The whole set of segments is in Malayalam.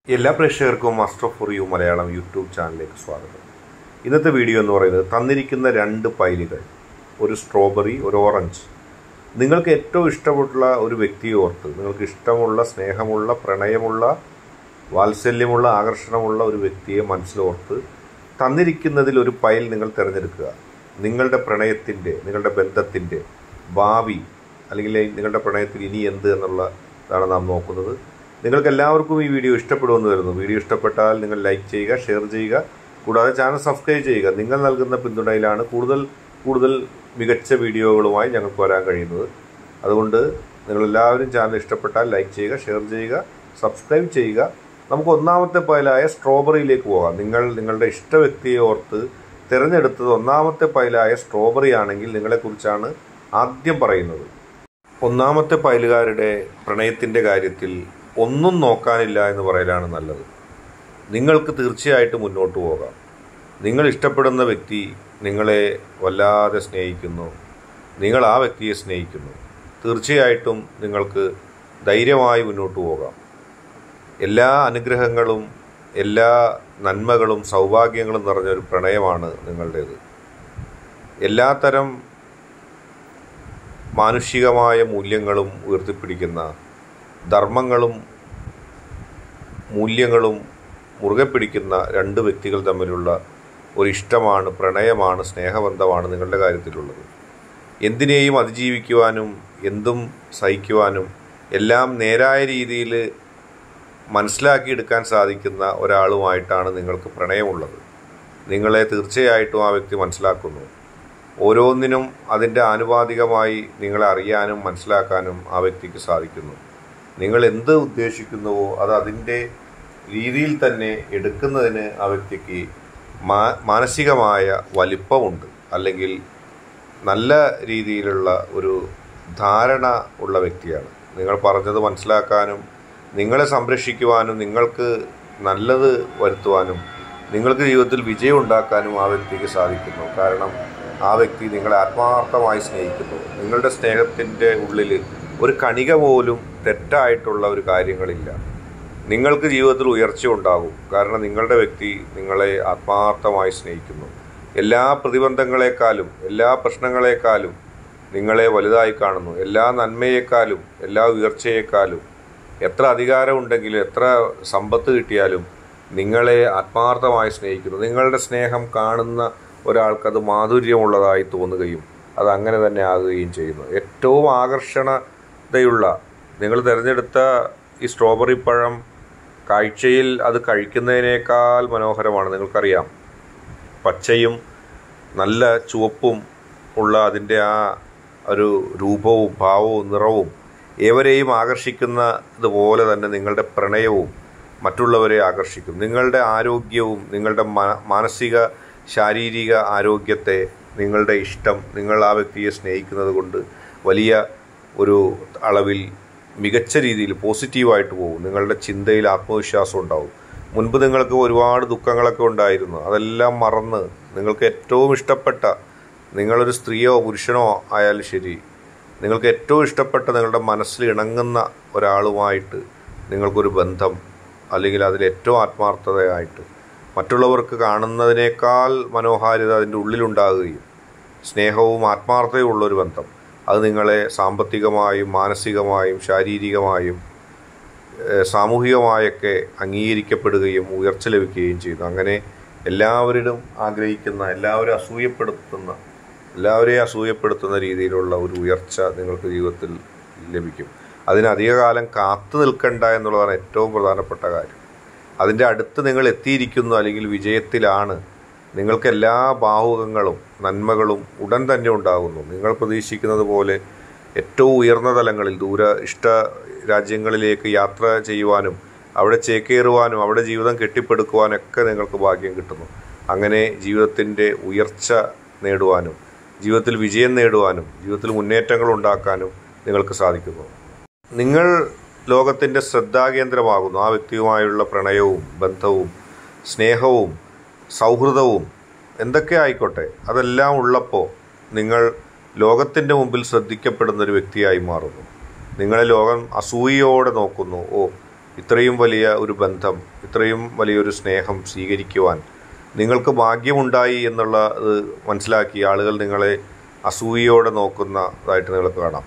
എല്ലാ പ്രേക്ഷകർക്കും master for you Malayalam YouTube ചാനലിലേക്ക് സ്വാഗതം ഇന്നത്തെ വീഡിയോ എന്ന് പറയുന്നത് തന്നിരിക്കുന്ന രണ്ട് പൈലുകൾ ഒരു സ്ട്രോബെറി ഒരു ഓറഞ്ച് നിങ്ങൾക്ക് ഏറ്റവും ഇഷ്ടമുള്ള ഒരു വ്യക്തിയെ ഓർത്ത് നിങ്ങൾക്ക് ഇഷ്ടമുള്ള സ്നേഹമുള്ള പ്രണയമുള്ള വാത്സല്യമുള്ള ആകർഷണമുള്ള ഒരു വ്യക്തിയെ മനസ്സിലോർത്ത് തന്നിരിക്കുന്നതിൽ ഒരു പൈൽ നിങ്ങൾ തിരഞ്ഞെടുക്കുക നിങ്ങളുടെ പ്രണയത്തിൻ്റെ നിങ്ങളുടെ ബന്ധത്തിൻ്റെ ഭാവി അല്ലെങ്കിൽ നിങ്ങളുടെ പ്രണയത്തിൽ ഇനി എന്ത് എന്നുള്ളതാണ് നാം നോക്കുന്നത് നിങ്ങൾക്ക് എല്ലാവർക്കും ഈ വീഡിയോ ഇഷ്ടപ്പെടുമെന്ന് വരുന്നു വീഡിയോ ഇഷ്ടപ്പെട്ടാൽ നിങ്ങൾ ലൈക്ക് ചെയ്യുക ഷെയർ ചെയ്യുക കൂടാതെ ചാനൽ സബ്സ്ക്രൈബ് ചെയ്യുക നിങ്ങൾ നൽകുന്ന പിന്തുണയിലാണ് കൂടുതൽ കൂടുതൽ മികച്ച വീഡിയോകളുമായി ഞങ്ങൾക്ക് വരാൻ കഴിയുന്നത് അതുകൊണ്ട് നിങ്ങളെല്ലാവരും ചാനൽ ഇഷ്ടപ്പെട്ടാൽ ലൈക്ക് ചെയ്യുക ഷെയർ ചെയ്യുക സബ്സ്ക്രൈബ് ചെയ്യുക നമുക്ക് ഒന്നാമത്തെ പൈലായ സ്ട്രോബെറിയിലേക്ക് പോകാം നിങ്ങൾ നിങ്ങളുടെ ഇഷ്ട വ്യക്തിയെ ഓർത്ത് തിരഞ്ഞെടുത്തത് ഒന്നാമത്തെ പൈലായ സ്ട്രോബെറി ആണെങ്കിൽ നിങ്ങളെക്കുറിച്ചാണ് ആദ്യം പറയുന്നത് ഒന്നാമത്തെ പൈലുകാരുടെ പ്രണയത്തിൻ്റെ കാര്യത്തിൽ ഒന്നും നോക്കാനില്ല എന്ന് പറയലാണ് നല്ലത് നിങ്ങൾക്ക് തീർച്ചയായിട്ടും മുന്നോട്ട് പോകാം നിങ്ങൾ ഇഷ്ടപ്പെടുന്ന വ്യക്തി നിങ്ങളെ വല്ലാതെ സ്നേഹിക്കുന്നു നിങ്ങൾ ആ വ്യക്തിയെ സ്നേഹിക്കുന്നു തീർച്ചയായിട്ടും നിങ്ങൾക്ക് ധൈര്യമായി മുന്നോട്ട് പോകാം എല്ലാ അനുഗ്രഹങ്ങളും എല്ലാ നന്മകളും സൗഭാഗ്യങ്ങളും നിറഞ്ഞൊരു പ്രണയമാണ് നിങ്ങളുടേത് എല്ലാത്തരം മാനുഷികമായ മൂല്യങ്ങളും ഉയർത്തിപ്പിടിക്കുന്ന ധർമ്മങ്ങളും മൂല്യങ്ങളും മുറുകെ പിടിക്കുന്ന രണ്ട് വ്യക്തികൾ തമ്മിലുള്ള ഒരു ഇഷ്ടമാണ് പ്രണയമാണ് സ്നേഹബന്ധമാണ് നിങ്ങളുടെ കാര്യത്തിലുള്ളത് എന്തിനേയും അതിജീവിക്കുവാനും എന്തും സഹിക്കുവാനും എല്ലാം നേരായ രീതിയിൽ മനസ്സിലാക്കിയെടുക്കാൻ സാധിക്കുന്ന ഒരാളുമായിട്ടാണ് നിങ്ങൾക്ക് പ്രണയമുള്ളത് നിങ്ങളെ തീർച്ചയായിട്ടും ആ വ്യക്തി മനസ്സിലാക്കുന്നു ഓരോന്നിനും അതിൻ്റെ ആനുപാതികമായി നിങ്ങളെ അറിയാനും മനസ്സിലാക്കാനും ആ വ്യക്തിക്ക് സാധിക്കുന്നു നിങ്ങൾ എന്ത് ഉദ്ദേശിക്കുന്നുവോ അത് അതിൻ്റെ രീതിയിൽ തന്നെ എടുക്കുന്നതിന് ആ വ്യക്തിക്ക് മാ മാനസികമായ വലിപ്പമുണ്ട് അല്ലെങ്കിൽ നല്ല രീതിയിലുള്ള ഒരു ധാരണ ഉള്ള വ്യക്തിയാണ് നിങ്ങൾ പറഞ്ഞത് മനസ്സിലാക്കാനും നിങ്ങളെ സംരക്ഷിക്കുവാനും നിങ്ങൾക്ക് നല്ലത് വരുത്തുവാനും നിങ്ങൾക്ക് ജീവിതത്തിൽ വിജയം ഉണ്ടാക്കാനും ആ വ്യക്തിക്ക് സാധിക്കുന്നു കാരണം ആ വ്യക്തി നിങ്ങളെ ആത്മാർത്ഥമായി സ്നേഹിക്കുന്നു നിങ്ങളുടെ സ്നേഹത്തിൻ്റെ ഉള്ളിൽ ഒരു കണിക പോലും തെറ്റായിട്ടുള്ള ഒരു കാര്യങ്ങളില്ല നിങ്ങൾക്ക് ജീവിതത്തിൽ ഉയർച്ച ഉണ്ടാകും കാരണം നിങ്ങളുടെ വ്യക്തി നിങ്ങളെ ആത്മാർത്ഥമായി സ്നേഹിക്കുന്നു എല്ലാ പ്രതിബന്ധങ്ങളെക്കാളും എല്ലാ പ്രശ്നങ്ങളെക്കാളും നിങ്ങളെ വലുതായി കാണുന്നു എല്ലാ നന്മയേക്കാളും എല്ലാ ഉയർച്ചയേക്കാളും എത്ര അധികാരമുണ്ടെങ്കിലും എത്ര സമ്പത്ത് കിട്ടിയാലും നിങ്ങളെ ആത്മാർത്ഥമായി സ്നേഹിക്കുന്നു നിങ്ങളുടെ സ്നേഹം കാണുന്ന ഒരാൾക്കത് മാധുര്യമുള്ളതായി തോന്നുകയും അത് അങ്ങനെ തന്നെ ആകുകയും ചെയ്യുന്നു ഏറ്റവും ആകർഷണതയുള്ള നിങ്ങൾ തിരഞ്ഞെടുത്ത ഈ സ്ട്രോബെറി പഴം കാഴ്ചയിൽ അത് കഴിക്കുന്നതിനേക്കാൾ മനോഹരമാണ് നിങ്ങൾക്കറിയാം പച്ചയും നല്ല ചുവപ്പും ഉള്ള അതിൻ്റെ ആ ഒരു രൂപവും ഭാവവും നിറവും ഏവരെയും ആകർഷിക്കുന്ന ഇതുപോലെ തന്നെ നിങ്ങളുടെ പ്രണയവും മറ്റുള്ളവരെ ആകർഷിക്കും നിങ്ങളുടെ ആരോഗ്യവും നിങ്ങളുടെ മാനസിക ശാരീരിക ആരോഗ്യത്തെ നിങ്ങളുടെ ഇഷ്ടം നിങ്ങൾ ആ വ്യക്തിയെ സ്നേഹിക്കുന്നത് കൊണ്ട് വലിയ ഒരു അളവിൽ മികച്ച രീതിയിൽ പോസിറ്റീവായിട്ട് പോകും നിങ്ങളുടെ ചിന്തയിൽ ആത്മവിശ്വാസം ഉണ്ടാവും മുൻപ് നിങ്ങൾക്ക് ഒരുപാട് ദുഃഖങ്ങളൊക്കെ ഉണ്ടായിരുന്നു അതെല്ലാം മറന്ന് നിങ്ങൾക്ക് ഏറ്റവും ഇഷ്ടപ്പെട്ട നിങ്ങളൊരു സ്ത്രീയോ പുരുഷനോ ആയാലും ശരി നിങ്ങൾക്ക് ഏറ്റവും ഇഷ്ടപ്പെട്ട നിങ്ങളുടെ മനസ്സിൽ ഇണങ്ങുന്ന ഒരാളുമായിട്ട് നിങ്ങൾക്കൊരു ബന്ധം അല്ലെങ്കിൽ അതിൽ ഏറ്റവും ആത്മാർത്ഥതയായിട്ട് മറ്റുള്ളവർക്ക് കാണുന്നതിനേക്കാൾ മനോഹാരിത അതിൻ്റെ ഉള്ളിലുണ്ടാകുകയും സ്നേഹവും ആത്മാർത്ഥതയും ഉള്ളൊരു ബന്ധം അത് നിങ്ങളെ സാമ്പത്തികമായും മാനസികമായും ശാരീരികമായും സാമൂഹികമായൊക്കെ അംഗീകരിക്കപ്പെടുകയും ഉയർച്ച ലഭിക്കുകയും ചെയ്യുന്നു അങ്ങനെ എല്ലാവരിലും ആഗ്രഹിക്കുന്ന എല്ലാവരും അസൂയപ്പെടുത്തുന്ന എല്ലാവരെയും അസൂയപ്പെടുത്തുന്ന രീതിയിലുള്ള ഒരു ഉയർച്ച നിങ്ങൾക്ക് ജീവിതത്തിൽ ലഭിക്കും അതിന് അധികകാലം കാത്തു നിൽക്കണ്ട എന്നുള്ളതാണ് ഏറ്റവും പ്രധാനപ്പെട്ട കാര്യം അതിൻ്റെ അടുത്ത് നിങ്ങൾ എത്തിയിരിക്കുന്നു അല്ലെങ്കിൽ വിജയത്തിലാണ് നിങ്ങൾക്ക് എല്ലാ ഭാവുകങ്ങളും നന്മകളും ഉടൻ തന്നെ ഉണ്ടാകുന്നു നിങ്ങൾ പ്രതീക്ഷിക്കുന്നത് പോലെ ഏറ്റവും ഉയർന്ന തലങ്ങളിൽ ദൂര ഇഷ്ട രാജ്യങ്ങളിലേക്ക് യാത്ര ചെയ്യുവാനും അവിടെ ചേക്കേറുവാനും അവിടെ ജീവിതം കെട്ടിപ്പടുക്കുവാനൊക്കെ നിങ്ങൾക്ക് ഭാഗ്യം കിട്ടുന്നു അങ്ങനെ ജീവിതത്തിൻ്റെ ഉയർച്ച നേടുവാനും ജീവിതത്തിൽ വിജയം നേടുവാനും ജീവിതത്തിൽ മുന്നേറ്റങ്ങൾ ഉണ്ടാക്കാനും നിങ്ങൾക്ക് സാധിക്കുന്നു നിങ്ങൾ ലോകത്തിൻ്റെ ശ്രദ്ധാകേന്ദ്രമാകുന്നു ആ വ്യക്തിയുമായുള്ള പ്രണയവും ബന്ധവും സ്നേഹവും സൗഹൃദവും എന്തൊക്കെ ആയിക്കോട്ടെ അതെല്ലാം ഉള്ളപ്പോൾ നിങ്ങൾ ലോകത്തിൻ്റെ മുമ്പിൽ ശ്രദ്ധിക്കപ്പെടുന്ന ഒരു വ്യക്തിയായി മാറുന്നു നിങ്ങളെ ലോകം അസൂയയോടെ നോക്കുന്നു ഓ ഇത്രയും വലിയ ഒരു ബന്ധം ഇത്രയും വലിയൊരു സ്നേഹം സ്വീകരിക്കുവാൻ നിങ്ങൾക്ക് ഭാഗ്യമുണ്ടായി എന്നുള്ള ഇത് മനസ്സിലാക്കി ആളുകൾ നിങ്ങളെ അസൂയയോടെ നോക്കുന്നതായിട്ട് നിങ്ങൾക്ക് കാണാം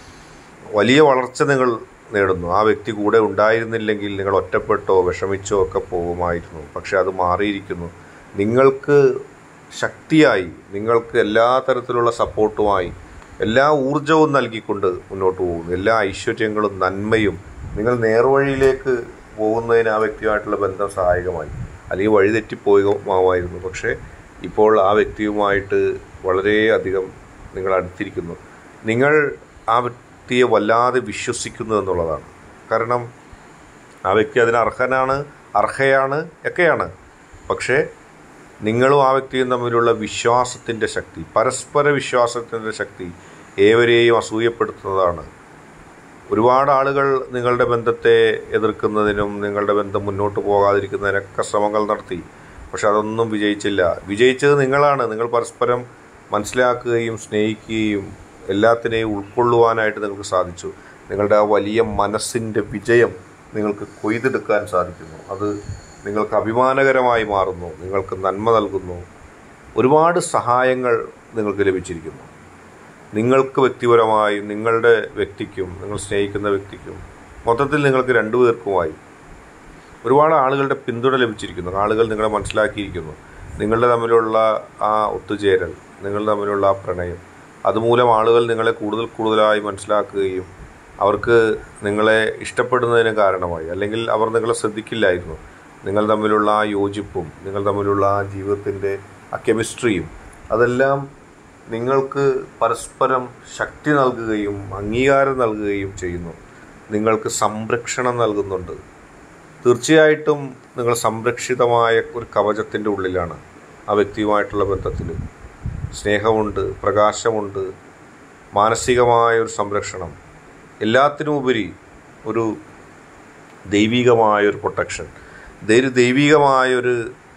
വലിയ വളർച്ച നിങ്ങൾ നേടുന്നു ആ വ്യക്തി കൂടെ ഉണ്ടായിരുന്നില്ലെങ്കിൽ നിങ്ങൾ ഒറ്റപ്പെട്ടോ വിഷമിച്ചോ ഒക്കെ പോകുമായിരുന്നു പക്ഷെ അത് മാറിയിരിക്കുന്നു നിങ്ങൾക്ക് ശക്തിയായി നിങ്ങൾക്ക് എല്ലാ തരത്തിലുള്ള സപ്പോർട്ടുമായി എല്ലാ ഊർജവും നൽകിക്കൊണ്ട് മുന്നോട്ട് പോകുന്നു എല്ലാ ഐശ്വര്യങ്ങളും നന്മയും നിങ്ങൾ നേർവഴിയിലേക്ക് പോകുന്നതിന് ആ വ്യക്തിയുമായിട്ടുള്ള ബന്ധം സഹായകമായി അല്ലെങ്കിൽ വഴിതെറ്റിപ്പോകുമായിരുന്നു പക്ഷേ ഇപ്പോൾ ആ വ്യക്തിയുമായിട്ട് വളരെയധികം നിങ്ങൾ അടുത്തിരിക്കുന്നു നിങ്ങൾ ആ വ്യക്തിയെ വല്ലാതെ വിശ്വസിക്കുന്നു എന്നുള്ളതാണ് കാരണം ആ വ്യക്തി അതിന് അർഹനാണ് അർഹയാണ് ഒക്കെയാണ് പക്ഷേ നിങ്ങളും ആ വ്യക്തിയും തമ്മിലുള്ള വിശ്വാസത്തിൻ്റെ ശക്തി പരസ്പര വിശ്വാസത്തിൻ്റെ ശക്തി ഏവരെയും അസൂയപ്പെടുത്തുന്നതാണ് ഒരുപാട് ആളുകൾ നിങ്ങളുടെ ബന്ധത്തെ എതിർക്കുന്നതിനും നിങ്ങളുടെ ബന്ധം മുന്നോട്ട് പോകാതിരിക്കുന്നതിനൊക്കെ ശ്രമങ്ങൾ നടത്തി പക്ഷെ അതൊന്നും വിജയിച്ചില്ല വിജയിച്ചത് നിങ്ങളാണ് നിങ്ങൾ പരസ്പരം മനസ്സിലാക്കുകയും സ്നേഹിക്കുകയും എല്ലാത്തിനെയും ഉൾക്കൊള്ളുവാനായിട്ട് നിങ്ങൾക്ക് സാധിച്ചു നിങ്ങളുടെ ആ വലിയ മനസ്സിൻ്റെ വിജയം നിങ്ങൾക്ക് കൊയ്തെടുക്കാൻ സാധിക്കുന്നു അത് നിങ്ങൾക്ക് അഭിമാനകരമായി മാറുന്നു നിങ്ങൾക്ക് നന്മ നൽകുന്നു ഒരുപാട് സഹായങ്ങൾ നിങ്ങൾക്ക് ലഭിച്ചിരിക്കുന്നു നിങ്ങൾക്ക് വ്യക്തിപരമായും നിങ്ങളുടെ വ്യക്തിക്കും നിങ്ങൾ സ്നേഹിക്കുന്ന വ്യക്തിക്കും മൊത്തത്തിൽ നിങ്ങൾക്ക് രണ്ടു പേർക്കുമായി ഒരുപാട് ആളുകളുടെ പിന്തുണ ലഭിച്ചിരിക്കുന്നു ആളുകൾ നിങ്ങളെ മനസ്സിലാക്കിയിരിക്കുന്നു നിങ്ങളുടെ തമ്മിലുള്ള ആ ഒത്തുചേരൽ നിങ്ങൾ തമ്മിലുള്ള ആ പ്രണയം അതുമൂലം ആളുകൾ നിങ്ങളെ കൂടുതൽ കൂടുതലായി മനസ്സിലാക്കുകയും അവർക്ക് നിങ്ങളെ ഇഷ്ടപ്പെടുന്നതിന് കാരണമായി അല്ലെങ്കിൽ അവർ നിങ്ങളെ ശ്രദ്ധിക്കില്ലായിരുന്നു നിങ്ങൾ തമ്മിലുള്ള ആ യോജിപ്പും നിങ്ങൾ തമ്മിലുള്ള ആ ജീവിതത്തിൻ്റെ ആ കെമിസ്ട്രിയും അതെല്ലാം നിങ്ങൾക്ക് പരസ്പരം ശക്തി നൽകുകയും അംഗീകാരം നൽകുകയും ചെയ്യുന്നു നിങ്ങൾക്ക് സംരക്ഷണം നൽകുന്നുണ്ട് തീർച്ചയായിട്ടും നിങ്ങൾ സംരക്ഷിതമായ ഒരു കവചത്തിൻ്റെ ഉള്ളിലാണ് ആ വ്യക്തിയുമായിട്ടുള്ള ബന്ധത്തിൽ സ്നേഹമുണ്ട് പ്രകാശമുണ്ട് മാനസികമായ ഒരു സംരക്ഷണം എല്ലാത്തിനുമുപരി ഒരു ദൈവികമായൊരു പ്രൊട്ടക്ഷൻ ഒരു ദൈവികമായൊരു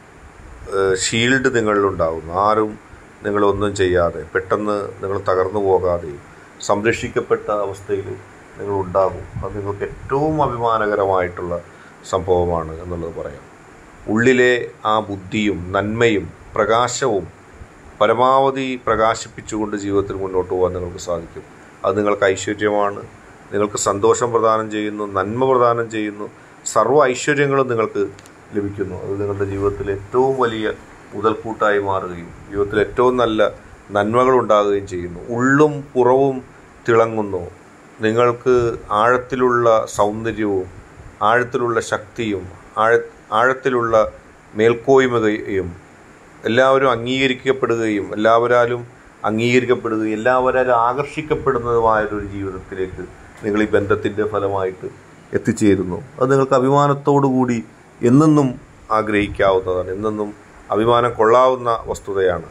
ഷീൽഡ് നിങ്ങളിലുണ്ടാകുന്നു ആരും നിങ്ങളൊന്നും ചെയ്യാതെ പെട്ടെന്ന് നിങ്ങൾ തകർന്നു പോകാതെയും സംരക്ഷിക്കപ്പെട്ട അവസ്ഥയിൽ നിങ്ങൾ ഉണ്ടാകും അത് നിങ്ങൾക്ക് ഏറ്റവും അഭിമാനകരമായിട്ടുള്ള സംഭവമാണ് എന്നുള്ളത് പറയാം ഉള്ളിലെ ആ ബുദ്ധിയും നന്മയും പ്രകാശവും പരമാവധി പ്രകാശിപ്പിച്ചുകൊണ്ട് ജീവിതത്തിൽ മുന്നോട്ട് പോകാൻ നിങ്ങൾക്ക് സാധിക്കും അത് നിങ്ങൾക്ക് ഐശ്വര്യമാണ് നിങ്ങൾക്ക് സന്തോഷം പ്രദാനം ചെയ്യുന്നു നന്മ പ്രദാനം ചെയ്യുന്നു സർവ്വ ഐശ്വര്യങ്ങളും നിങ്ങൾക്ക് ലഭിക്കുന്നു അത് നിങ്ങളുടെ ജീവിതത്തിൽ ഏറ്റവും വലിയ മുതൽക്കൂട്ടായി മാറുകയും ജീവിതത്തിൽ ഏറ്റവും നല്ല നന്മകൾ ഉണ്ടാകുകയും ചെയ്യുന്നു ഉള്ളും പുറവും തിളങ്ങുന്നു നിങ്ങൾക്ക് ആഴത്തിലുള്ള സൗന്ദര്യവും ആഴത്തിലുള്ള ശക്തിയും ആഴ ആഴത്തിലുള്ള മേൽക്കോയ്മയും എല്ലാവരും അംഗീകരിക്കപ്പെടുകയും എല്ലാവരാലും അംഗീകരിക്കപ്പെടുകയും എല്ലാവരാലും ആകർഷിക്കപ്പെടുന്നതുമായൊരു ജീവിതത്തിലേക്ക് നിങ്ങൾ ഈ ബന്ധത്തിൻ്റെ ഫലമായിട്ട് എത്തിച്ചേരുന്നു അത് നിങ്ങൾക്ക് അഭിമാനത്തോടു കൂടി എന്നെന്നും ആഗ്രഹിക്കാവുന്നതാണ് എന്നെന്നും അഭിമാനം കൊള്ളാവുന്ന വസ്തുതയാണ്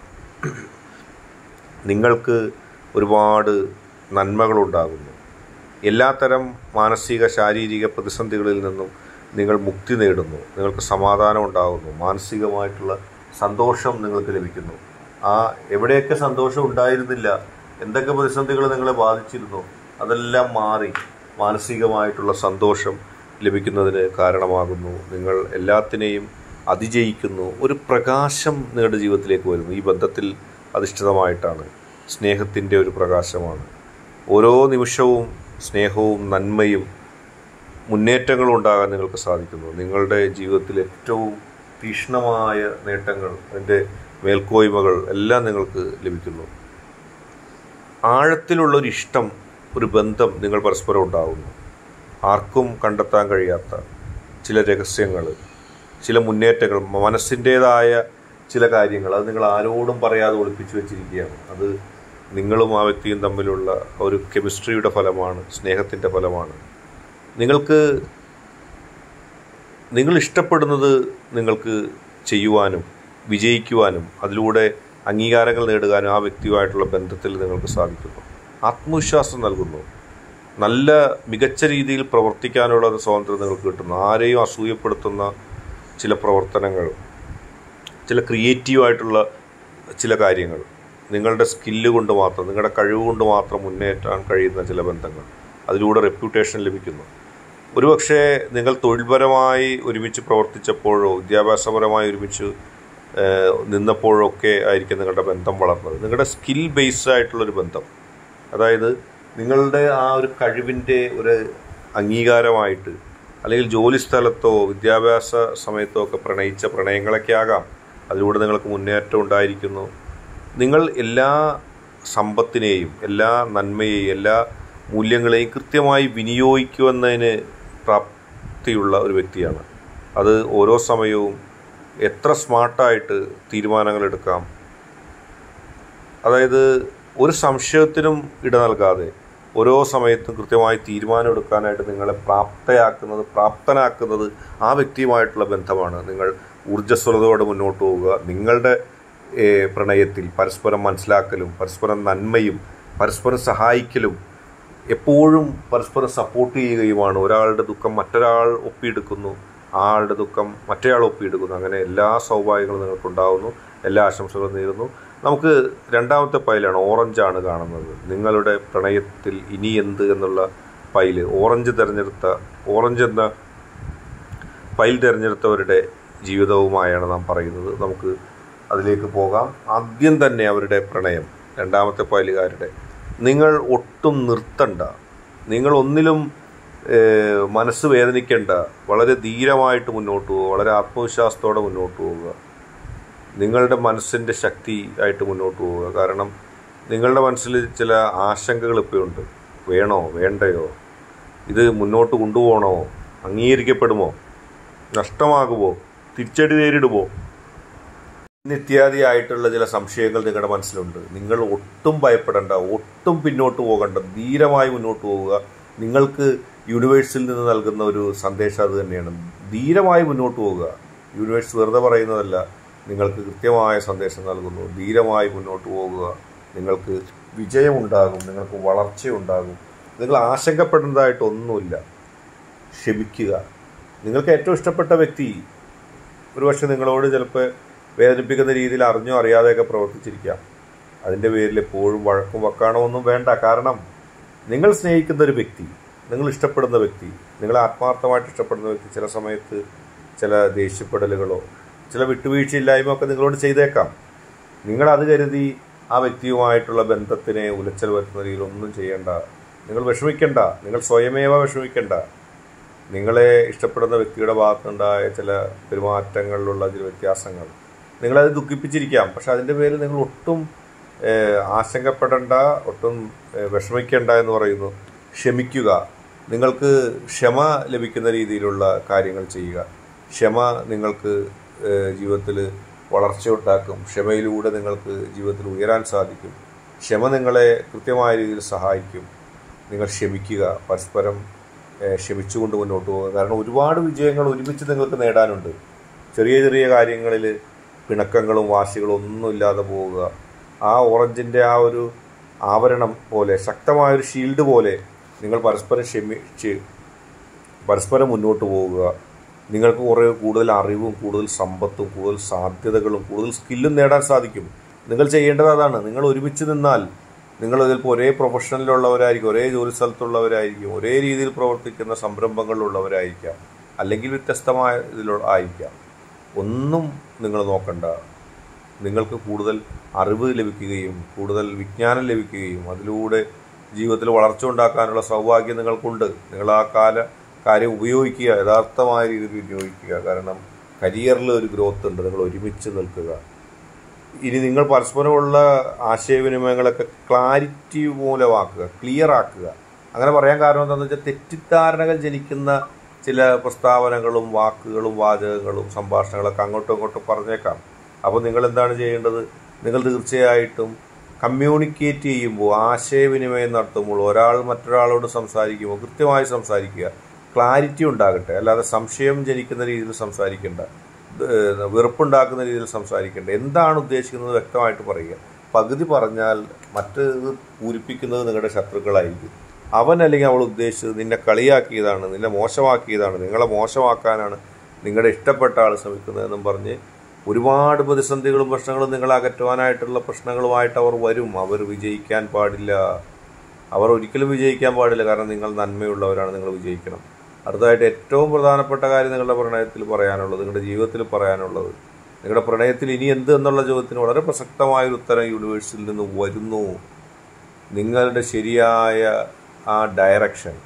നിങ്ങൾക്ക് ഒരുപാട് നന്മകളുണ്ടാകുന്നു എല്ലാത്തരം മാനസിക ശാരീരിക പ്രതിസന്ധികളിൽ നിന്നും നിങ്ങൾ മുക്തി നേടുന്നു നിങ്ങൾക്ക് സമാധാനം ഉണ്ടാകുന്നു മാനസികമായിട്ടുള്ള സന്തോഷം നിങ്ങൾക്ക് ലഭിക്കുന്നു ആ എവിടെയൊക്കെ സന്തോഷം ഉണ്ടായിരുന്നില്ല എന്തൊക്കെ പ്രതിസന്ധികൾ നിങ്ങളെ ബാധിച്ചിരുന്നു അതെല്ലാം മാറി മാനസികമായിട്ടുള്ള സന്തോഷം ലഭിക്കുന്നതിന് കാരണമാകുന്നു നിങ്ങൾ എല്ലാത്തിനെയും അതിജയിക്കുന്നു ഒരു പ്രകാശം നിങ്ങളുടെ ജീവിതത്തിലേക്ക് വരുന്നു ഈ ബന്ധത്തിൽ അധിഷ്ഠിതമായിട്ടാണ് സ്നേഹത്തിൻ്റെ ഒരു പ്രകാശമാണ് ഓരോ നിമിഷവും സ്നേഹവും നന്മയും മുന്നേറ്റങ്ങളും ഉണ്ടാകാൻ നിങ്ങൾക്ക് സാധിക്കുന്നു നിങ്ങളുടെ ജീവിതത്തിൽ ഏറ്റവും തീക്ഷ്ണമായ നേട്ടങ്ങൾ അതിൻ്റെ മേൽക്കോയ്മകൾ എല്ലാം നിങ്ങൾക്ക് ലഭിക്കുന്നു ആഴത്തിലുള്ള ഒരു ഇഷ്ടം ഒരു ബന്ധം നിങ്ങൾ പരസ്പരം ഉണ്ടാകുന്നു ആർക്കും കണ്ടെത്താൻ കഴിയാത്ത ചില രഹസ്യങ്ങൾ ചില മുന്നേറ്റങ്ങൾ മനസ്സിൻ്റേതായ ചില കാര്യങ്ങൾ അത് നിങ്ങൾ ആരോടും പറയാതെ ഒളിപ്പിച്ചു വെച്ചിരിക്കുകയാണ് അത് നിങ്ങളും ആ വ്യക്തിയും തമ്മിലുള്ള ഒരു കെമിസ്ട്രിയുടെ ഫലമാണ് സ്നേഹത്തിൻ്റെ ഫലമാണ് നിങ്ങൾക്ക് നിങ്ങൾ ഇഷ്ടപ്പെടുന്നത് നിങ്ങൾക്ക് ചെയ്യുവാനും വിജയിക്കുവാനും അതിലൂടെ അംഗീകാരങ്ങൾ നേടുവാനും ആ വ്യക്തിയുമായിട്ടുള്ള ബന്ധത്തിൽ നിങ്ങൾക്ക് സാധിക്കുന്നു ആത്മവിശ്വാസം നൽകുന്നു നല്ല മികച്ച രീതിയിൽ പ്രവർത്തിക്കാനുള്ള സ്വാതന്ത്ര്യം നിങ്ങൾക്ക് കിട്ടുന്നു ആരെയും അസൂയപ്പെടുത്തുന്ന ചില പ്രവർത്തനങ്ങൾ ചില ക്രിയേറ്റീവായിട്ടുള്ള ചില കാര്യങ്ങൾ നിങ്ങളുടെ സ്കില്ല് കൊണ്ട് മാത്രം നിങ്ങളുടെ കഴിവ് കൊണ്ട് മാത്രം മുന്നേറ്റാൻ കഴിയുന്ന ചില ബന്ധങ്ങൾ അതിലൂടെ റെപ്യൂട്ടേഷൻ ലഭിക്കുന്നു ഒരുപക്ഷെ നിങ്ങൾ തൊഴിൽപരമായി ഒരുമിച്ച് പ്രവർത്തിച്ചപ്പോഴോ വിദ്യാഭ്യാസപരമായി ഒരുമിച്ച് ഏഹ്, നിന്നപ്പോഴോ ഒക്കെ ആയിരിക്കും നിങ്ങളുടെ ബന്ധം വളർന്നത് നിങ്ങളുടെ സ്കിൽ ബേസ്ഡ് ആയിട്ടുള്ളൊരു ബന്ധം അതായത് നിങ്ങളുടെ ആ ഒരു കഴിവിൻ്റെ ഒരു അംഗീകാരമായിട്ട് അല്ലെങ്കിൽ ജോലി സ്ഥലത്തോ വിദ്യാഭ്യാസ സമയത്തോ ഒക്കെ പ്രണയിച്ച പ്രണയങ്ങളൊക്കെ ആകാം അതിലൂടെ നിങ്ങൾക്ക് മുന്നേറ്റം ഉണ്ടായിരിക്കുന്നു നിങ്ങൾ എല്ലാ സമ്പത്തിനെയും എല്ലാ നന്മയെയും എല്ലാ മൂല്യങ്ങളെയും കൃത്യമായി വിനിയോഗിക്കുമെന്നതിന് പ്രാപ്തിയുള്ള ഒരു വ്യക്തിയാണ് അത് ഓരോ സമയവും എത്ര സ്മാർട്ടായിട്ട് തീരുമാനങ്ങൾ എടുക്കാം അതായത് ഒരു സംശയത്തിനും ഇട നൽകാതെ ഓരോ സമയത്തും കൃത്യമായി തീരുമാനം എടുക്കാനായിട്ട് നിങ്ങളെ പ്രാപ്തയാക്കുന്നത് പ്രാപ്തനാക്കുന്നത് ആ വ്യക്തിയുമായിട്ടുള്ള ബന്ധമാണ് നിങ്ങൾ ഊർജ്ജസ്വലതയോടെ മുന്നോട്ട് പോവുക നിങ്ങളുടെ ഏഹ്, പ്രണയത്തിൽ പരസ്പരം മനസ്സിലാക്കലും പരസ്പരം നന്മയും പരസ്പരം സഹായിക്കലും എപ്പോഴും പരസ്പരം സപ്പോർട്ട് ചെയ്യുകയുമാണ് ഒരാളുടെ ദുഃഖം മറ്റൊരാൾ ഒപ്പിയെടുക്കുന്നു ആ ആളുടെ ദുഃഖം മറ്റേയാൾ ഒപ്പിയെടുക്കുന്നു അങ്ങനെ എല്ലാ സൗഭാഗ്യങ്ങളും നിങ്ങൾക്കുണ്ടാവുന്നു എല്ലാ ആശംസകളും നേരുന്നു നമുക്ക് രണ്ടാമത്തെ പൈലാണ് ഓറഞ്ചാണ് കാണുന്നത് നിങ്ങളുടെ പ്രണയത്തിൽ ഇനി എന്ത് എന്നുള്ള പൈല് ഓറഞ്ച് തിരഞ്ഞെടുത്ത ഓറഞ്ച് എന്ന പൈൽ തിരഞ്ഞെടുത്തവരുടെ ജീവിതവുമായാണ് നാം പറയുന്നത് നമുക്ക് അതിലേക്ക് പോകാം ആദ്യം തന്നെ അവരുടെ പ്രണയം രണ്ടാമത്തെ പൈലുകാരുടെ നിങ്ങൾ ഒട്ടും നിർത്തണ്ട നിങ്ങൾ ഒന്നിലും ഏഹ്, മനസ്സ് വേദനിക്കേണ്ട വളരെ ധീരമായിട്ട് മുന്നോട്ട് പോവുക വളരെ ആത്മവിശ്വാസത്തോടെ മുന്നോട്ട് പോവുക നിങ്ങളുടെ മനസ്സിൻ്റെ ശക്തി ആയിട്ട് മുന്നോട്ട് പോവുക കാരണം നിങ്ങളുടെ മനസ്സിൽ ചില ആശങ്കകൾ ഇപ്പോഴുണ്ട് വേണോ വേണ്ടയോ ഇത് മുന്നോട്ട് കൊണ്ടുപോകണോ അംഗീകരിക്കപ്പെടുമോ നഷ്ടമാകുമോ തിരിച്ചടി നേരിടുമോ ഇത്യാദിയായിട്ടുള്ള ചില സംശയങ്ങൾ നിങ്ങളുടെ മനസ്സിലുണ്ട് നിങ്ങൾ ഒട്ടും ഭയപ്പെടേണ്ട ഒട്ടും പിന്നോട്ട് പോകണ്ട ധീരമായി മുന്നോട്ട് പോവുക നിങ്ങൾക്ക് യൂണിവേഴ്സിൽ നിന്ന് നൽകുന്ന ഒരു സന്ദേശം അത് തന്നെയാണ് ധീരമായി മുന്നോട്ട് പോവുക യൂണിവേഴ്സ് വെറുതെ പറയുന്നതല്ല നിങ്ങൾക്ക് കൃത്യമായ സന്ദേശം നൽകുന്നു ധീരമായി മുന്നോട്ട് പോകുക നിങ്ങൾക്ക് വിജയമുണ്ടാകും നിങ്ങൾക്ക് വളർച്ചയുണ്ടാകും നിങ്ങൾ ആശങ്കപ്പെടേണ്ടതായിട്ടൊന്നുമില്ല ക്ഷമിക്കുക നിങ്ങൾക്ക് ഏറ്റവും ഇഷ്ടപ്പെട്ട വ്യക്തി ഒരുപക്ഷെ നിങ്ങളോട് ചിലപ്പോൾ വേദനിപ്പിക്കുന്ന രീതിയിൽ അറിഞ്ഞോ അറിയാതെയൊക്കെ പ്രവർത്തിച്ചിരിക്കാം അതിൻ്റെ പേരിൽ എപ്പോഴും വഴക്കും വക്കാണോ ഒന്നും വേണ്ട കാരണം നിങ്ങൾ സ്നേഹിക്കുന്ന ഒരു വ്യക്തി നിങ്ങൾ ഇഷ്ടപ്പെടുന്ന വ്യക്തി നിങ്ങൾ ആത്മാർത്ഥമായിട്ട് ഇഷ്ടപ്പെടുന്ന വ്യക്തി ചില സമയത്ത് ചില ദേഷ്യപ്പെടലുകളോ ചില വിട്ടുവീഴ്ചയില്ലായ്മ ഒക്കെ നിങ്ങളോട് ചെയ്തേക്കാം നിങ്ങൾ അത് കരുതി ആ വ്യക്തിയുമായിട്ടുള്ള ബന്ധത്തിനെ ഉലച്ചൽ വരുത്തുന്ന രീതിയിൽ ഒന്നും ചെയ്യേണ്ട നിങ്ങൾ വിഷമിക്കണ്ട നിങ്ങൾ സ്വയമേവ വിഷമിക്കണ്ട നിങ്ങളെ ഇഷ്ടപ്പെടുന്ന വ്യക്തിയുടെ ഭാഗത്തുനിന്നുണ്ടായ ചില പെരുമാറ്റങ്ങളിലുള്ള ചില വ്യത്യാസങ്ങൾ നിങ്ങളത് ദുഃഖിപ്പിച്ചിരിക്കാം പക്ഷെ അതിൻ്റെ പേരിൽ നിങ്ങൾ ഒട്ടും ഏഹ്, ആശങ്കപ്പെടേണ്ട ഒട്ടും ഏഹ്, വിഷമിക്കേണ്ട എന്ന് പറയുന്നു ക്ഷമിക്കുക നിങ്ങൾക്ക് ക്ഷമ ലഭിക്കുന്ന രീതിയിലുള്ള കാര്യങ്ങൾ ചെയ്യുക ക്ഷമ നിങ്ങൾക്ക് ജീവിതത്തിൽ വളർച്ച ഉണ്ടാക്കും ക്ഷമയിലൂടെ നിങ്ങൾക്ക് ജീവിതത്തിൽ ഉയരാൻ സാധിക്കും ക്ഷമ നിങ്ങളെ കൃത്യമായ രീതിയിൽ സഹായിക്കും നിങ്ങൾ ക്ഷമിക്കുക പരസ്പരം ഏഹ്, ക്ഷമിച്ചുകൊണ്ട് മുന്നോട്ട് പോകുക കാരണം ഒരുപാട് വിജയങ്ങൾ ഒരുമിച്ച് നിങ്ങൾക്ക് നേടാനുണ്ട് ചെറിയ ചെറിയ കാര്യങ്ങളിൽ പിണക്കങ്ങളും വാശികളും ഒന്നും ഇല്ലാതെ പോവുക ആ ഓറഞ്ചിൻ്റെ ആ ഒരു ആവരണം പോലെ ശക്തമായൊരു ഷീൽഡ് പോലെ നിങ്ങൾ പരസ്പരം ക്ഷമിച്ച് പരസ്പരം മുന്നോട്ട് പോവുക നിങ്ങൾക്ക് കുറേ കൂടുതൽ അറിവും കൂടുതൽ സമ്പത്തും കൂടുതൽ സാധ്യതകളും കൂടുതൽ സ്കില്ലും നേടാൻ സാധിക്കും നിങ്ങൾ ചെയ്യേണ്ടത് അതാണ് നിങ്ങൾ ഒരുമിച്ച് നിന്നാൽ നിങ്ങൾ ചിലപ്പോൾ ഒരേ പ്രൊഫഷനിലുള്ളവരായിരിക്കും ഒരേ ജോലി സ്ഥലത്തുള്ളവരായിരിക്കും ഒരേ രീതിയിൽ പ്രവർത്തിക്കുന്ന സംരംഭങ്ങളിലുള്ളവരായിരിക്കാം അല്ലെങ്കിൽ വ്യത്യസ്തമായ ഇതിലുള്ള ആയിരിക്കാം ഒന്നും നിങ്ങൾ നോക്കണ്ട നിങ്ങൾക്ക് കൂടുതൽ അറിവ് ലഭിക്കുകയും കൂടുതൽ വിജ്ഞാനം ലഭിക്കുകയും അതിലൂടെ ജീവിതത്തിൽ വളർച്ച ഉണ്ടാക്കാനുള്ള സൗഭാഗ്യം നിങ്ങൾക്കുണ്ട് നിങ്ങൾ ആ കാല കാര്യം ഉപയോഗിക്കുക യഥാർത്ഥമായ രീതിയിൽ വിനിയോഗിക്കുക കാരണം കരിയറിൽ ഒരു ഗ്രോത്ത് ഉണ്ട് നിങ്ങൾ ഒരുമിച്ച് നിൽക്കുക ഇനി നിങ്ങൾ പരസ്പരമുള്ള ആശയവിനിമയങ്ങളൊക്കെ ക്ലാരിറ്റി മൂലമാക്കുക ക്ലിയർ ആക്കുക അങ്ങനെ പറയാൻ കാരണം എന്താണെന്ന് വെച്ചാൽ തെറ്റിദ്ധാരണകൾ ജനിക്കുന്ന ചില പ്രസ്താവനകളും വാക്കുകളും വാചകങ്ങളും സംഭാഷണങ്ങളൊക്കെ അങ്ങോട്ടും ഇങ്ങോട്ടും പറഞ്ഞേക്കാം അപ്പോൾ നിങ്ങൾ എന്താണ് ചെയ്യേണ്ടത് നിങ്ങൾ തീർച്ചയായിട്ടും കമ്മ്യൂണിക്കേറ്റ് ചെയ്യുമ്പോൾ ആശയവിനിമയം നടത്തുമ്പോൾ ഒരാൾ മറ്റൊരാളോട് സംസാരിക്കുമ്പോൾ കൃത്യമായി സംസാരിക്കുക ക്ലാരിറ്റി ഉണ്ടാകട്ടെ അല്ലാതെ സംശയം ജനിക്കുന്ന രീതിയിൽ സംസാരിക്കേണ്ട ഏഹ് വെറുപ്പുണ്ടാക്കുന്ന രീതിയിൽ സംസാരിക്കേണ്ട എന്താണ് ഉദ്ദേശിക്കുന്നത് വ്യക്തമായിട്ട് പറയുക പകുതി പറഞ്ഞാൽ മറ്റ് ഇത് പൂരിപ്പിക്കുന്നത് നിങ്ങളുടെ ശത്രുക്കളായിരിക്കും അവൻ അല്ലെങ്കിൽ അവൾ ഉദ്ദേശിച്ചത് നിന്നെ കളിയാക്കിയതാണ് നിന്നെ മോശമാക്കിയതാണ് നിങ്ങളെ മോശമാക്കാനാണ് നിങ്ങളുടെ ഇഷ്ടപ്പെട്ട ആൾ ശ്രമിക്കുന്നതെന്നും പറഞ്ഞ് ഒരുപാട് പ്രതിസന്ധികളും പ്രശ്നങ്ങളും നിങ്ങളെ അകറ്റുവാനായിട്ടുള്ള പ്രശ്നങ്ങളുമായിട്ട് അവർ വരും അവർ വിജയിക്കാൻ പാടില്ല അവർ ഒരിക്കലും വിജയിക്കാൻ പാടില്ല കാരണം നിങ്ങൾ നന്മയുള്ളവരാണ് നിങ്ങൾ വിജയിക്കണം അടുത്തതായിട്ട് ഏറ്റവും പ്രധാനപ്പെട്ട കാര്യം നിങ്ങളുടെ പ്രണയത്തിൽ പറയാനുള്ളത് നിങ്ങളുടെ ജീവിതത്തിൽ പറയാനുള്ളത് നിങ്ങളുടെ പ്രണയത്തിൽ ഇനി എന്ത് എന്നുള്ള ചോദ്യത്തിന് വളരെ പ്രസക്തമായൊരു ഉത്തരം യൂണിവേഴ്സിൽ നിന്ന് വരുന്നു നിങ്ങളുടെ ശരിയായ ആ ഡയറക്ഷൻ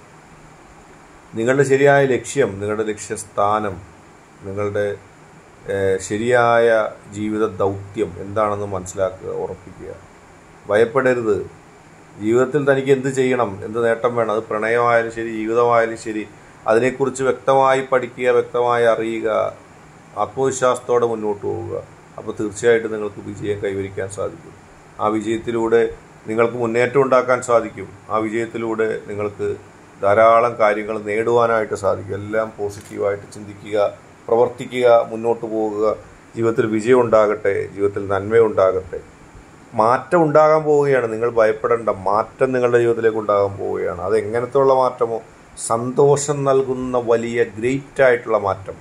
നിങ്ങളുടെ ശരിയായ ലക്ഷ്യം നിങ്ങളുടെ ലക്ഷ്യസ്ഥാനം നിങ്ങളുടെ ഏഹ്, ശരിയായ ജീവിത ദൗത്യം എന്താണെന്ന് മനസ്സിലാക്കുക ഉറപ്പിക്കുക ഭയപ്പെടരുത് ജീവിതത്തിൽ തനിക്ക് എന്ത് ചെയ്യണം എന്ത് നേട്ടം വേണം അത് പ്രണയമായാലും ശരി ജീവിതമായാലും ശരി അതിനെക്കുറിച്ച് വ്യക്തമായി പഠിക്കുക വ്യക്തമായി അറിയുക ആത്മവിശ്വാസത്തോടെ മുന്നോട്ട് പോവുക അപ്പോൾ തീർച്ചയായിട്ടും നിങ്ങൾക്ക് വിജയം കൈവരിക്കാൻ സാധിക്കും ആ വിജയത്തിലൂടെ നിങ്ങൾക്ക് മുന്നേറ്റം ഉണ്ടാക്കാൻ സാധിക്കും ആ വിജയത്തിലൂടെ നിങ്ങൾക്ക് ധാരാളം കാര്യങ്ങൾ നേടുവാനായിട്ട് സാധിക്കും എല്ലാം പോസിറ്റീവായിട്ട് ചിന്തിക്കുക പ്രവർത്തിക്കുക മുന്നോട്ട് പോകുക ജീവിതത്തിൽ വിജയം ഉണ്ടാകട്ടെ ജീവിതത്തിൽ നന്മയുണ്ടാകട്ടെ മാറ്റം ഉണ്ടാകാൻ പോവുകയാണ് നിങ്ങൾ ഭയപ്പെടേണ്ട മാറ്റം നിങ്ങളുടെ ജീവിതത്തിലേക്ക് ഉണ്ടാകാൻ പോവുകയാണ് അത് എങ്ങനത്തെ മാറ്റമോ സന്തോഷം നൽകുന്ന വലിയ ഗ്രേറ്റ് ആയിട്ടുള്ള മാറ്റം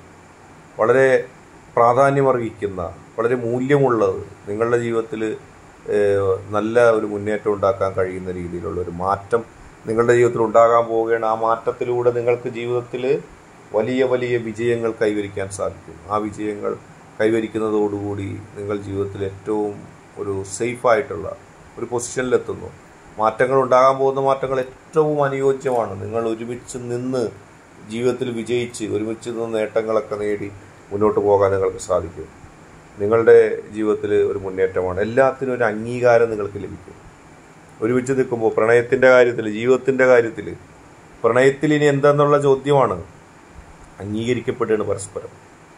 വളരെ പ്രാധാന്യമർഹിക്കുന്ന വളരെ മൂല്യമുള്ളത് നിങ്ങളുടെ ജീവിതത്തിൽ ഏഹ്, നല്ല ഒരു മുന്നേറ്റം ഉണ്ടാക്കാൻ കഴിയുന്ന രീതിയിലുള്ള ഒരു മാറ്റം നിങ്ങളുടെ ജീവിതത്തിൽ ഉണ്ടാകാൻ പോവുകയാണ് ആ മാറ്റത്തിലൂടെ നിങ്ങൾക്ക് ജീവിതത്തിൽ വലിയ വലിയ വിജയങ്ങൾ കൈവരിക്കാൻ സാധിക്കും ആ വിജയങ്ങൾ കൈവരിക്കുന്നതോടുകൂടി നിങ്ങൾ ജീവിതത്തിൽ ഏറ്റവും ഒരു സേഫായിട്ടുള്ള ഒരു പൊസിഷനിലെത്തുന്നു മാറ്റങ്ങൾ ഉണ്ടാകാൻ പോകുന്ന മാറ്റങ്ങൾ ഏറ്റവും അനുയോജ്യമാണ് നിങ്ങൾ ഒരുമിച്ച് നിന്ന് ജീവിതത്തിൽ വിജയിച്ച് ഒരുമിച്ച് നിന്ന് നേട്ടങ്ങളൊക്കെ നേടി മുന്നോട്ട് പോകാൻ നിങ്ങൾക്ക് സാധിക്കും നിങ്ങളുടെ ജീവിതത്തിൽ ഒരു മുന്നേറ്റമാണ് എല്ലാത്തിനും ഒരു അംഗീകാരം നിങ്ങൾക്ക് ലഭിക്കും ഒരുമിച്ച് നിൽക്കുമ്പോൾ പ്രണയത്തിൻ്റെ കാര്യത്തിൽ ജീവിതത്തിൻ്റെ കാര്യത്തിൽ പ്രണയത്തിൽ ഇനി എന്താന്നുള്ള ചോദ്യമാണ് അംഗീകരിക്കപ്പെടുകയാണ് പരസ്പരം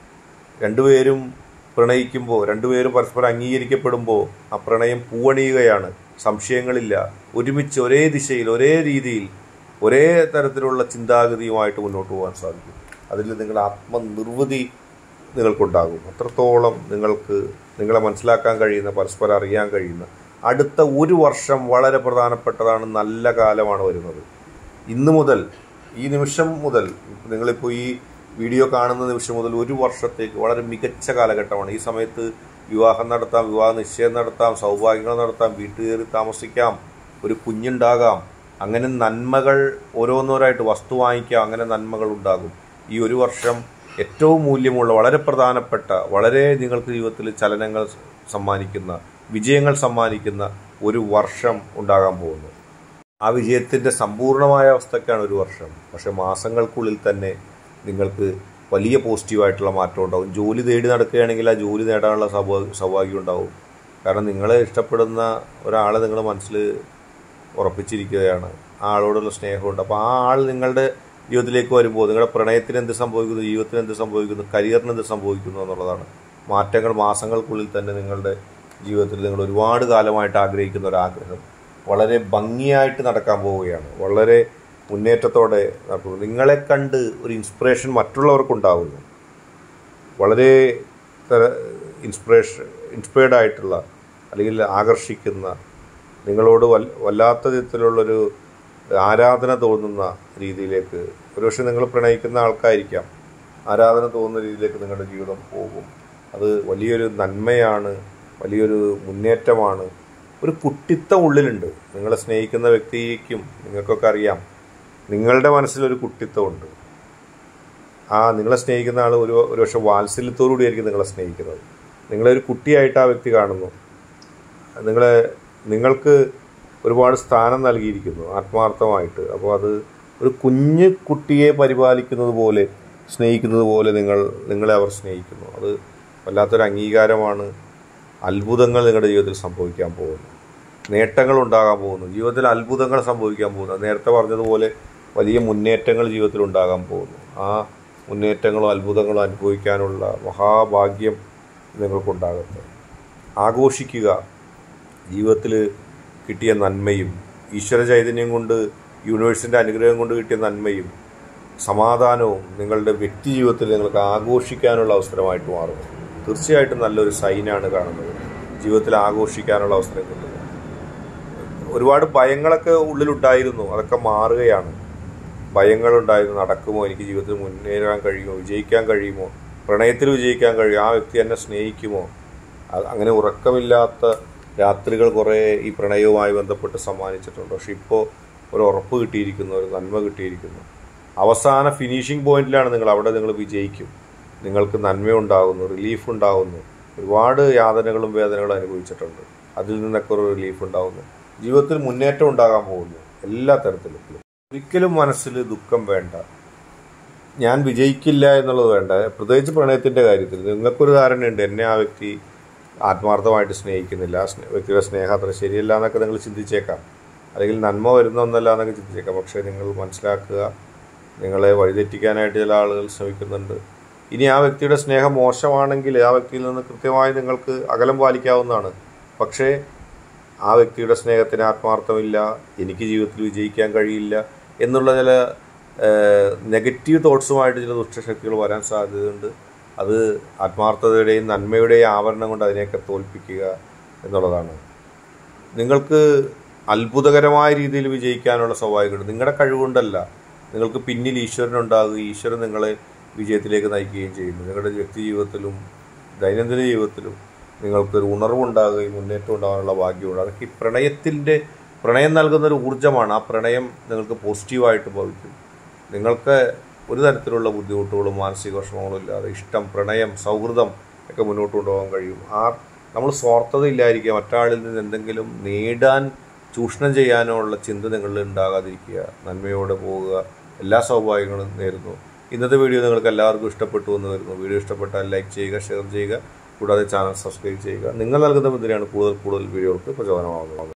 രണ്ടുപേരും പ്രണയിക്കുമ്പോൾ രണ്ടുപേരും പരസ്പരം അംഗീകരിക്കപ്പെടുമ്പോൾ ആ പ്രണയം പൂവണിയുകയാണ് സംശയങ്ങളില്ല ഒരുമിച്ച് ഒരേ ദിശയിൽ ഒരേ രീതിയിൽ ഒരേ തരത്തിലുള്ള ചിന്താഗതിയുമായിട്ട് മുന്നോട്ട് പോകാൻ സാധിക്കും അതിൽ നിങ്ങളുടെ ആത്മനിർവൃതി നിങ്ങൾക്കുണ്ടാകും അത്രത്തോളം നിങ്ങൾക്ക് നിങ്ങളെ മനസ്സിലാക്കാൻ കഴിയുന്ന പരസ്പരം അറിയാൻ കഴിയുന്ന അടുത്ത ഒരു വർഷം വളരെ പ്രധാനപ്പെട്ടതാണ് നല്ല കാലമാണ് വരുന്നത് ഇന്ന് മുതൽ ഈ നിമിഷം മുതൽ നിങ്ങളിപ്പോൾ ഈ വീഡിയോ കാണുന്ന നിമിഷം മുതൽ ഒരു വർഷത്തേക്ക് വളരെ മികച്ച കാലഘട്ടമാണ് ഈ സമയത്ത് വിവാഹം നടത്താം വിവാഹ നിശ്ചയം നടത്താം സൗഭാഗ്യങ്ങൾ നടത്താം വീട്ടിൽ കയറി താമസിക്കാം ഒരു കുഞ്ഞുണ്ടാകാം അങ്ങനെ നന്മകൾ ഓരോന്നോരായിട്ട് വസ്തു വാങ്ങിക്കാം അങ്ങനെ നന്മകൾ ഉണ്ടാകും ഈ ഒരു വർഷം ഏറ്റവും മൂല്യമുള്ള വളരെ പ്രധാനപ്പെട്ട വളരെ നിങ്ങൾക്ക് ജീവിതത്തിൽ ചലനങ്ങൾ സമ്മാനിക്കുന്ന വിജയങ്ങൾ സമ്മാനിക്കുന്ന ഒരു വർഷം ഉണ്ടാകാൻ പോകുന്നു ആ വിജയത്തിൻ്റെ സമ്പൂർണ്ണമായ അവസ്ഥക്കാണ് ഒരു വർഷം പക്ഷെ മാസങ്ങൾക്കുള്ളിൽ തന്നെ നിങ്ങൾക്ക് വലിയ പോസിറ്റീവായിട്ടുള്ള മാറ്റം ഉണ്ടാവും ജോലി തേടി നടക്കുകയാണെങ്കിൽ ആ ജോലി നേടാനുള്ള സൗഭാ സൗഭാഗ്യം ഉണ്ടാവും കാരണം നിങ്ങളെ ഇഷ്ടപ്പെടുന്ന ഒരാളെ നിങ്ങൾ മനസ്സിൽ ഉറപ്പിച്ചിരിക്കുകയാണ് ആ ആളോടുള്ള സ്നേഹമുണ്ട് അപ്പോൾ ആ ആൾ നിങ്ങളുടെ ജീവിതത്തിലേക്ക് വരുമ്പോൾ നിങ്ങളുടെ പ്രണയത്തിന് എന്ത് സംഭവിക്കുന്നു ജീവിതത്തിന് എന്ത് സംഭവിക്കുന്നു കരിയറിന് എന്ത് സംഭവിക്കുന്നു എന്നുള്ളതാണ് മാറ്റങ്ങൾ മാസങ്ങൾക്കുള്ളിൽ തന്നെ നിങ്ങളുടെ ജീവിതത്തിൽ നിങ്ങൾ ഒരുപാട് കാലമായിട്ട് ആഗ്രഹിക്കുന്ന ഒരു ആഗ്രഹം വളരെ ഭംഗിയായിട്ട് നടക്കാൻ പോവുകയാണ് വളരെ മുന്നേറ്റത്തോടെ നടക്കുന്നു നിങ്ങളെ കണ്ട് ഒരു ഇൻസ്പിറേഷൻ മറ്റുള്ളവർക്കുണ്ടാവുന്നു വളരെ ഇൻസ്പിറേഷൻ ഇൻസ്പയർഡ് ആയിട്ടുള്ള അല്ലെങ്കിൽ ആകർഷിക്കുന്ന നിങ്ങളോട് വൽ വല്ലാത്ത വിധത്തിലുള്ളൊരു ആരാധന തോന്നുന്ന രീതിയിലേക്ക് ഒരുപക്ഷെ നിങ്ങൾ പ്രണയിക്കുന്ന ആൾക്കായിരിക്കാം ആരാധന തോന്നുന്ന രീതിയിലേക്ക് നിങ്ങളുടെ ജീവിതം പോകും അത് വലിയൊരു നന്മയാണ് വലിയൊരു മുന്നേറ്റമാണ് ഒരു കുട്ടിത്തം ഉള്ളിലുണ്ട് നിങ്ങളെ സ്നേഹിക്കുന്ന വ്യക്തിക്കും നിങ്ങൾക്കൊക്കെ അറിയാം നിങ്ങളുടെ മനസ്സിലൊരു കുട്ടിത്തമുണ്ട് ആ നിങ്ങളെ സ്നേഹിക്കുന്ന ആൾ ഒരു ഒരുപക്ഷെ വാത്സല്യത്തോടുകൂടി ആയിരിക്കും നിങ്ങളെ സ്നേഹിക്കുന്നത് നിങ്ങളെ ഒരു കുട്ടിയായിട്ട് ആ വ്യക്തി കാണുന്നു നിങ്ങളെ നിങ്ങൾക്ക് ഒരുപാട് സ്ഥാനം നൽകിയിരിക്കുന്നു ആത്മാർത്ഥമായിട്ട് അപ്പോൾ അത് ഒരു കുഞ്ഞു കുട്ടിയെ പരിപാലിക്കുന്നത് പോലെ സ്നേഹിക്കുന്നത് പോലെ നിങ്ങൾ നിങ്ങളെ അവർ സ്നേഹിക്കുന്നു അത് വല്ലാത്തൊരു അംഗീകാരമാണ് അത്ഭുതങ്ങൾ നിങ്ങളുടെ ജീവിതത്തിൽ സംഭവിക്കാൻ പോകുന്നു നേട്ടങ്ങൾ ഉണ്ടാകാൻ പോകുന്നു ജീവിതത്തിൽ അത്ഭുതങ്ങൾ സംഭവിക്കാൻ പോകുന്നു നേരത്തെ പറഞ്ഞതുപോലെ വലിയ മുന്നേറ്റങ്ങൾ ജീവിതത്തിൽ ഉണ്ടാകാൻ പോകുന്നു ആ മുന്നേറ്റങ്ങളും അത്ഭുതങ്ങളും അനുഭവിക്കാനുള്ള മഹാഭാഗ്യം നിങ്ങൾക്കുണ്ടാകട്ടെ ആഘോഷിക്കുക ജീവിതത്തിൽ കിട്ടിയ നന്മയും ഈശ്വര ചൈതന്യം കൊണ്ട് യൂണിവേഴ്സിൻ്റെ അനുഗ്രഹം കൊണ്ട് കിട്ടിയ നന്മയും സമാധാനവും നിങ്ങളുടെ വ്യക്തി ജീവിതത്തിൽ നിങ്ങൾക്ക് ആഘോഷിക്കാനുള്ള അവസരമായിട്ട് മാറും തീർച്ചയായിട്ടും നല്ലൊരു സൈനാണ് കാണുന്നത് ജീവിതത്തിൽ ആഘോഷിക്കാനുള്ള അവസരം കിട്ടുന്നത് ഒരുപാട് ഭയങ്ങളൊക്കെ ഉള്ളിലുണ്ടായിരുന്നു അതൊക്കെ മാറുകയാണ് ഭയങ്ങളുണ്ടായിരുന്നു നടക്കുമോ എനിക്ക് ജീവിതത്തിൽ മുന്നേറാൻ കഴിയുമോ വിജയിക്കാൻ കഴിയുമോ പ്രണയത്തിൽ വിജയിക്കാൻ കഴിയുമോ ആ വ്യക്തി എന്നെ സ്നേഹിക്കുമോ അത് അങ്ങനെ ഉറക്കമില്ലാത്ത രാത്രികൾ കുറേ ഈ പ്രണയവുമായി ബന്ധപ്പെട്ട് സമ്മാനിച്ചിട്ടുണ്ട് പക്ഷെ ഇപ്പോൾ ഒരു ഉറപ്പ് കിട്ടിയിരിക്കുന്നു ഒരു നന്മ കിട്ടിയിരിക്കുന്നു അവസാന ഫിനിഷിംഗ് പോയിന്റിലാണ് നിങ്ങൾ അവിടെ നിങ്ങൾ വിജയിക്കും നിങ്ങൾക്ക് നന്മയുണ്ടാകുന്നു റിലീഫ് ഉണ്ടാകുന്നു ഒരുപാട് യാതനകളും വേദനകളും അനുഭവിച്ചിട്ടുണ്ട് അതിൽ നിന്നൊക്കെ ഒരു റിലീഫ് ഉണ്ടാകുന്നു ജീവിതത്തിൽ മുന്നേറ്റം ഉണ്ടാകാൻ പോകുന്നു എല്ലാ തരത്തിലും ഒരിക്കലും മനസ്സിൽ ദുഃഖം വേണ്ട ഞാൻ വിജയിക്കില്ല എന്നുള്ളത് വേണ്ട പ്രത്യേകിച്ച് പ്രണയത്തിന്റെ കാര്യത്തിൽ നിങ്ങൾക്കൊരു ധാരണയുണ്ട് എന്നെ ആ വ്യക്തി ആത്മാർത്ഥമായിട്ട് സ്നേഹിക്കുന്നില്ല ആ സ്നേ- വ്യക്തിയുടെ സ്നേഹം അത്ര ശരിയല്ല എന്നൊക്കെ നിങ്ങൾ ചിന്തിച്ചേക്കാം അല്ലെങ്കിൽ നന്മ വരുന്ന ഒന്നല്ല എന്നൊക്കെ ചിന്തിച്ചേക്കാം പക്ഷേ നിങ്ങൾ മനസ്സിലാക്കുക നിങ്ങളെ വഴിതെറ്റിക്കാനായിട്ട് ചില ആളുകൾ ശ്രമിക്കുന്നുണ്ട് ഇനി ആ വ്യക്തിയുടെ സ്നേഹം മോശമാണെങ്കിൽ ആ വ്യക്തിയിൽ നിന്ന് കൃത്യമായി നിങ്ങൾക്ക് അകലം പാലിക്കാവുന്നതാണ് പക്ഷേ ആ വ്യക്തിയുടെ സ്നേഹത്തിന് ആത്മാർത്ഥമില്ല എനിക്ക് ജീവിതത്തിൽ വിജയിക്കാൻ കഴിയില്ല എന്നുള്ള ചില നെഗറ്റീവ് തോട്ട്സുമായിട്ട് ചില ദുഷ്ടശക്തികൾ വരാൻ സാധ്യതയുണ്ട് അത് ആത്മാർത്ഥതയുടെയും നന്മയുടെയും ആവരണം കൊണ്ട് അതിനെയൊക്കെ തോൽപ്പിക്കുക എന്നുള്ളതാണ് നിങ്ങൾക്ക് അത്ഭുതകരമായ രീതിയിൽ വിജയിക്കാനുള്ള സ്വാഭാവികമുണ്ട് നിങ്ങളുടെ കഴിവുകൊണ്ടല്ല നിങ്ങൾക്ക് പിന്നിൽ ഈശ്വരനുണ്ടാകുകയും ഈശ്വരൻ നിങ്ങളെ വിജയത്തിലേക്ക് നയിക്കുകയും ചെയ്യുന്നു നിങ്ങളുടെ വ്യക്തി ജീവിതത്തിലും ദൈനംദിന ജീവിതത്തിലും നിങ്ങൾക്കൊരു ഉണർവുണ്ടാകുകയും മുന്നേറ്റം ഉണ്ടാകാനുള്ള ഭാഗ്യമുണ്ട് അതൊക്കെ ഈ പ്രണയത്തിൻ്റെ പ്രണയം നൽകുന്ന ഒരു ഊർജ്ജമാണ് ആ പ്രണയം നിങ്ങൾക്ക് പോസിറ്റീവായിട്ട് ഭവിക്കും നിങ്ങൾക്ക് ഒരു തരത്തിലുള്ള ബുദ്ധിമുട്ടുകളും മാനസിക വിഷമങ്ങളും ഇല്ലാതെ ഇഷ്ടം പ്രണയം സൗഹൃദം ഒക്കെ മുന്നോട്ട് കൊണ്ടുപോകാൻ കഴിയും ആ നമ്മൾ സ്വാർത്ഥത ഇല്ലായിരിക്കുക മറ്റാളിൽ നിന്ന് എന്തെങ്കിലും നേടാൻ ചൂഷണം ചെയ്യാനോ ഉള്ള ചിന്ത നിങ്ങളിൽ ഉണ്ടാകാതിരിക്കുക നന്മയോടെ പോവുക എല്ലാ സൗഭാഗ്യങ്ങളും നേരുന്നു ഇന്നത്തെ വീഡിയോ നിങ്ങൾക്ക് എല്ലാവർക്കും ഇഷ്ടപ്പെട്ടു എന്ന് വരുന്നു വീഡിയോ ഇഷ്ടപ്പെട്ടാൽ ലൈക്ക് ചെയ്യുക ഷെയർ ചെയ്യുക കൂടാതെ ചാനൽ സബ്സ്ക്രൈബ് ചെയ്യുക നിങ്ങൾ നൽകുന്ന പിന്തുണയാണ് കൂടുതൽ കൂടുതൽ വീഡിയോകൾക്ക് പ്രചോദനമാകുന്നത്